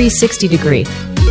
360 degree.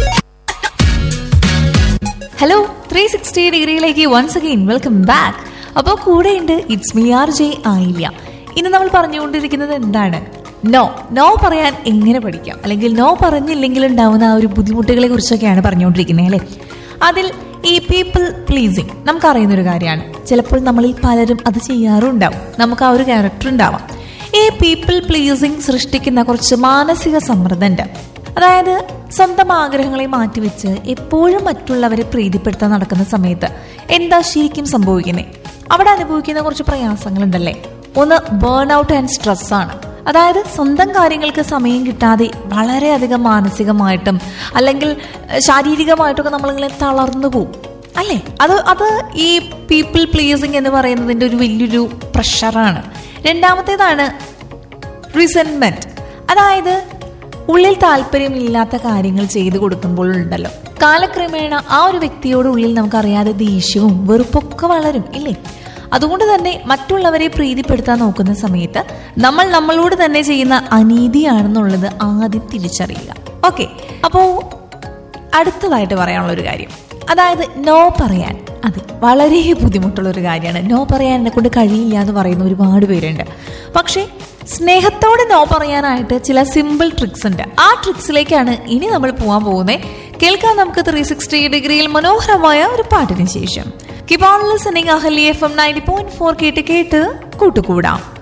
Hello three sixty ഡിഗ്രിയിലേക്ക് once again welcome back അപ്പോൾ കൂടെയുണ്ട് ഇറ്റ്സ് മി ആർ ജെ ആയില്ല ഇന്ന് നമ്മൾ പറഞ്ഞുകൊണ്ടിരിക്കുന്നത് എന്താണ് നോ നോ പറയാൻ എങ്ങനെ പഠിക്കാം അല്ലെങ്കിൽ നോ പറഞ്ഞില്ലെങ്കിൽ ഉണ്ടാവുന്ന ആ ഒരു ബുദ്ധിമുട്ടുകളെ കുറിച്ചൊക്കെയാണ് പറഞ്ഞുകൊണ്ടിരിക്കുന്നത് അല്ലേ അതിൽ ഈ പീപ്പിൾ പ്ലീസിങ് നമുക്കറിയുന്ന ഒരു കാര്യമാണ് ചിലപ്പോൾ നമ്മളിൽ പലരും അത് ചെയ്യാറുണ്ടാവും നമുക്ക് ആ ഒരു ക്യാരക്ടർ ഉണ്ടാവാം ഈ പീപ്പിൾ പ്ലീസിങ് സൃഷ്ടിക്കുന്ന കുറച്ച് മാനസിക സമ്മർദ്ദമുണ്ട് അതായത് സ്വന്തം ആഗ്രഹങ്ങളെ മാറ്റിവെച്ച് എപ്പോഴും മറ്റുള്ളവരെ പ്രീതിപ്പെടുത്താൻ നടക്കുന്ന സമയത്ത് എന്താ ശരിക്കും സംഭവിക്കുന്നത് അവിടെ അനുഭവിക്കുന്ന കുറച്ച് പ്രയാസങ്ങളുണ്ടല്ലേ ഒന്ന് ബേൺ ഔട്ട് ആൻഡ് സ്ട്രെസ് ആണ് അതായത് സ്വന്തം കാര്യങ്ങൾക്ക് സമയം കിട്ടാതെ വളരെയധികം മാനസികമായിട്ടും അല്ലെങ്കിൽ ഏഹ്, ശാരീരികമായിട്ടൊക്കെ നമ്മളിങ്ങനെ തളർന്നു പോകും അല്ലേ അത് അത് ഈ പീപ്പിൾ പ്ലീസിങ് എന്ന് പറയുന്നതിൻ്റെ ഒരു വലിയൊരു പ്രഷറാണ് രണ്ടാമത്തേതാണ് റിസെൻമെന്റ് അതായത് ഉള്ളിൽ താല്പര്യമില്ലാത്ത കാര്യങ്ങൾ ചെയ്തു കൊടുക്കുമ്പോൾ ഉണ്ടല്ലോ കാലക്രമേണ ആ ഒരു വ്യക്തിയോട് ഉള്ളിൽ നമുക്കറിയാതെ ദേഷ്യവും വെറുപ്പൊക്കെ വളരും ഇല്ലേ അതുകൊണ്ട് തന്നെ മറ്റുള്ളവരെ പ്രീതിപ്പെടുത്താൻ നോക്കുന്ന സമയത്ത് നമ്മൾ നമ്മളോട് തന്നെ ചെയ്യുന്ന അനീതിയാണെന്നുള്ളത് ആദ്യം തിരിച്ചറിയുക ഓക്കെ അപ്പോൾ അടുത്തതായിട്ട് പറയാനുള്ള ഒരു കാര്യം അതായത് നോ പറയാൻ അത് വളരെ ബുദ്ധിമുട്ടുള്ള ഒരു കാര്യമാണ് നോ പറയാൻ എന്നെ കൊണ്ട് കഴിയില്ല എന്ന് പറയുന്ന ഒരുപാട് പേരുണ്ട് പക്ഷേ സ്നേഹത്തോടെ നോ പറയാനായിട്ട് ചില സിമ്പിൾ ട്രിക്സ് ഉണ്ട് ആ ട്രിക്സിലേക്കാണ് ഇനി നമ്മൾ പോകാൻ പോകുന്നത് കേൾക്കാൻ നമുക്ക് ത്രീ സിക്സ്റ്റി ഡിഗ്രിയിൽ മനോഹരമായ ഒരു പാട്ടിന് ശേഷം കിബോൺ ലിസണിങ് അഹലി F M ninety point four കേട്ട് കേട്ട് കൂട്ടുകൂടാം